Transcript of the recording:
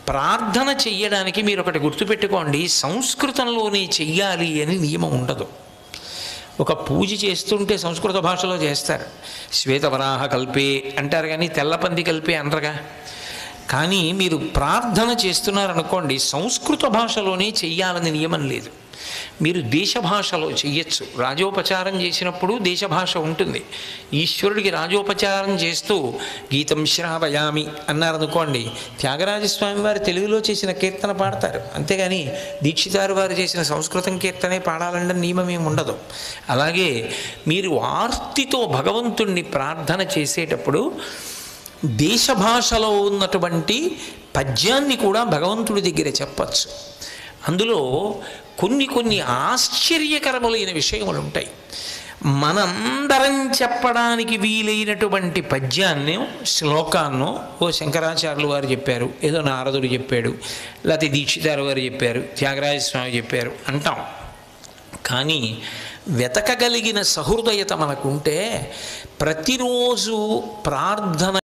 ప్రార్థన చెయ్యడానికి మీరు ఒకటి గుర్తుపెట్టుకోండి సంస్కృతంలోనే చెయ్యాలి అని నియమం ఉండదు ఒక పూజ చేస్తుంటే సంస్కృత భాషలో చేస్తారు శ్వేతవరాహ కల్పే అంటారు కానీ తెల్లపంది కల్పే అనరుగా కానీ మీరు ప్రార్థన చేస్తున్నారనుకోండి సంస్కృత భాషలోనే చెయ్యాలని నియమం లేదు మీరు దేశ భాషలో చెయ్యొచ్చు రాజోపచారం చేసినప్పుడు దేశ భాష ఉంటుంది ఈశ్వరుడికి రాజోపచారం చేస్తూ గీతం శ్రావయామి అన్నారనుకోండి త్యాగరాజస్వామి వారు తెలుగులో చేసిన కీర్తన పాడతారు అంతేగాని దీక్షితారు వారు చేసిన సంస్కృతం కీర్తనే పాడాలంటే నియమం ఏమి ఉండదు అలాగే మీరు ఆర్తితో భగవంతుణ్ణి ప్రార్థన చేసేటప్పుడు దేశ భాషలో ఉన్నటువంటి పద్యాన్ని కూడా భగవంతుడి దగ్గర చెప్పచ్చు అందులో కొన్ని కొన్ని ఆశ్చర్యకరములైన విషయములు ఉంటాయి మనందరం చెప్పడానికి వీలైనటువంటి పద్యాన్ని శ్లోకాన్నో ఓ శంకరాచార్యులు వారు చెప్పారు ఏదో నారదుడు చెప్పాడు లేకపోతే దీక్షితారు వారు చెప్పారు త్యాగరాజ స్వామి చెప్పారు అంటాం కానీ వెతకగలిగిన సహృదయత మనకుంటే ప్రతిరోజు ప్రార్థన